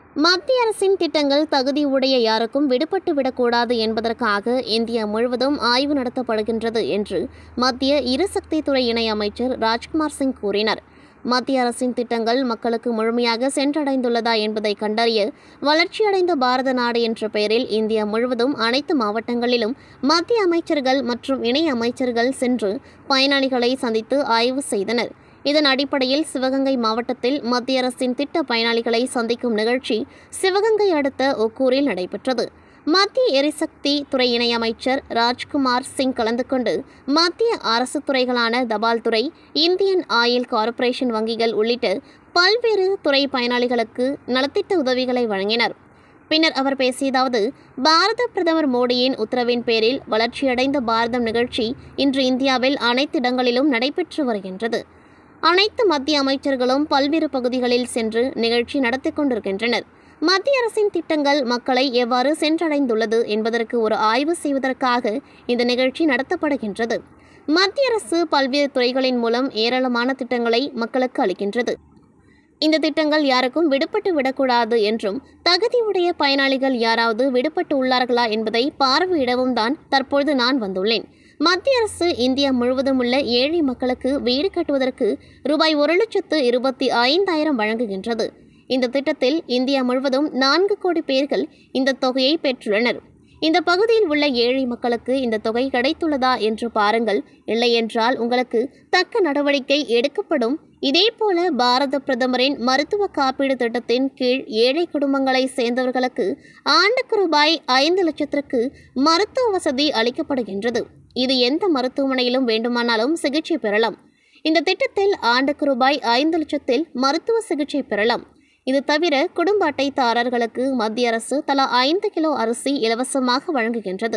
மத்திய அரசின் திட்டங்கள் தகுதி உடைய யாருக்கும் விடுபட்டு விடக்கூடாது என்பதற்காக இந்தியா முழுவதும் ஆய்வு நடத்தப்படுகின்றது என்று மத்திய இருசக்தித்துறை இணை அமைச்சர் ராஜ்குமார் சிங் கூறினார் மத்திய அரசின் திட்டங்கள் மக்களுக்கு முழுமையாக சென்றடைந்துள்ளதா என்பதை கண்டறிய வளர்ச்சியடைந்த பாரத நாடு என்ற பெயரில் இந்தியா முழுவதும் அனைத்து மாவட்டங்களிலும் மத்திய அமைச்சர்கள் மற்றும் இணை அமைச்சர்கள் சென்று பயனாளிகளை சந்தித்து ஆய்வு செய்தனர் இதன் அடிப்படையில் சிவகங்கை மாவட்டத்தில் மத்திய அரசின் திட்ட பயனாளிகளை சந்திக்கும் நிகழ்ச்சி சிவகங்கை அடுத்த ஒக்கூரில் நடைபெற்றது மத்திய எரிசக்தி துறை இணையமைச்சர் ராஜ்குமார் சிங் கலந்து கொண்டு மத்திய அரசு துறைகளான தபால் துறை இந்தியன் ஆயில் கார்ப்பரேஷன் வங்கிகள் உள்ளிட்ட பல்வேறு துறை பயனாளிகளுக்கு நலத்திட்ட உதவிகளை வழங்கினர் பின்னர் அவர் பேசியதாவது பாரத பிரதமர் மோடியின் உத்தரவின் பேரில் வளர்ச்சியடைந்த பாரதம் நிகழ்ச்சி இன்று இந்தியாவில் அனைத்து இடங்களிலும் நடைபெற்று வருகின்றது அனைத்து மத்திய அமைச்சர்களும் பல்வேறு பகுதிகளில் சென்று நிகழ்ச்சி நடத்தி கொண்டிருக்கின்றனர் மத்திய அரசின் திட்டங்கள் மக்களை எவ்வாறு சென்றடைந்துள்ளது என்பதற்கு ஒரு ஆய்வு செய்வதற்காக இந்த நிகழ்ச்சி நடத்தப்படுகின்றது மத்திய அரசு பல்வேறு துறைகளின் மூலம் ஏராளமான திட்டங்களை மக்களுக்கு அளிக்கின்றது இந்த திட்டங்கள் யாருக்கும் விடுபட்டு விடக்கூடாது என்றும் தகுதியுடைய பயனாளிகள் யாராவது விடுபட்டு உள்ளார்களா என்பதை பார்வையிடவும் தான் தற்பொழுது நான் வந்துள்ளேன் மத்திய அரசு இந்தியா முழுவதும் உள்ள ஏழை மக்களுக்கு வீடு கட்டுவதற்கு ரூபாய் ஒரு லட்சத்து இருபத்தி ஐந்தாயிரம் வழங்குகின்றது இந்த திட்டத்தில் இந்தியா முழுவதும் நான்கு கோடி பேர்கள் இந்த தொகையை பெற்றுள்ளனர் இந்த பகுதியில் உள்ள ஏழை மக்களுக்கு இந்த தொகை கிடைத்துள்ளதா என்று பாருங்கள் இல்லையென்றால் உங்களுக்கு தக்க நடவடிக்கை எடுக்கப்படும் இதேபோல பாரத பிரதமரின் மருத்துவ காப்பீடு திட்டத்தின் கீழ் ஏழை குடும்பங்களை சேர்ந்தவர்களுக்கு ஆண்டுக்கு ரூபாய் ஐந்து லட்சத்திற்கு மருத்துவ வசதி அளிக்கப்படுகின்றது இது எந்த மருத்துவமனையிலும் வேண்டுமானாலும் சிகிச்சை பெறலாம் இந்த திட்டத்தில் ஆண்டுக்கு ரூபாய் ஐந்து லட்சத்தில் மருத்துவ சிகிச்சை பெறலாம் இது தவிர குடும்ப அட்டைதாரர்களுக்கு மத்திய அரசு தலா ஐந்து கிலோ அரிசி இலவசமாக வழங்குகின்றது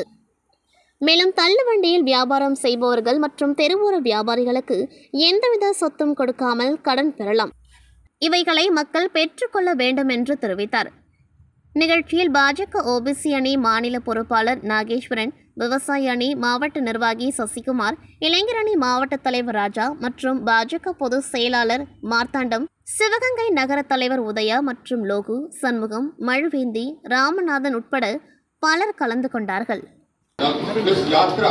மேலும் தள்ளுவண்டியில் வியாபாரம் செய்பவர்கள் மற்றும் தெருவோர வியாபாரிகளுக்கு எந்தவித சொத்தும் கொடுக்காமல் கடன் பெறலாம் இவைகளை மக்கள் பெற்றுக்கொள்ள வேண்டும் என்று தெரிவித்தார் நிகழ்ச்சியில் பாஜக ஓபிசி அணி மாநில பொறுப்பாளர் நாகேஸ்வரன் விவசாய அணி மாவட்ட நிர்வாகி சசிகுமார் இளைஞர் அணி மாவட்ட தலைவர் ராஜா மற்றும் பாஜக பொதுச் செயலாளர் மார்த்தாண்டம் சிவகங்கை நகர தலைவர் உதயா மற்றும் லோகு சண்முகம் மழுவேந்தி ராமநாதன் உட்பட பலர் கலந்து கொண்டார்கள் This yatra,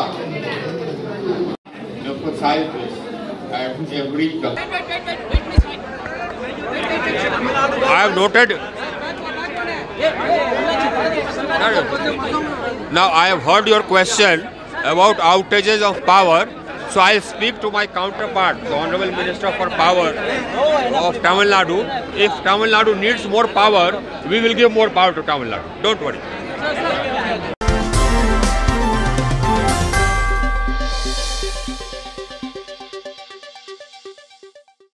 emphasize this at every turn. I have noted. Now I have heard your question about outages of power. So I'll speak to my counterpart, the Honorable Minister for Power of Tamil Nadu. If Tamil Nadu needs more power, we will give more power to Tamil Nadu. Don't worry.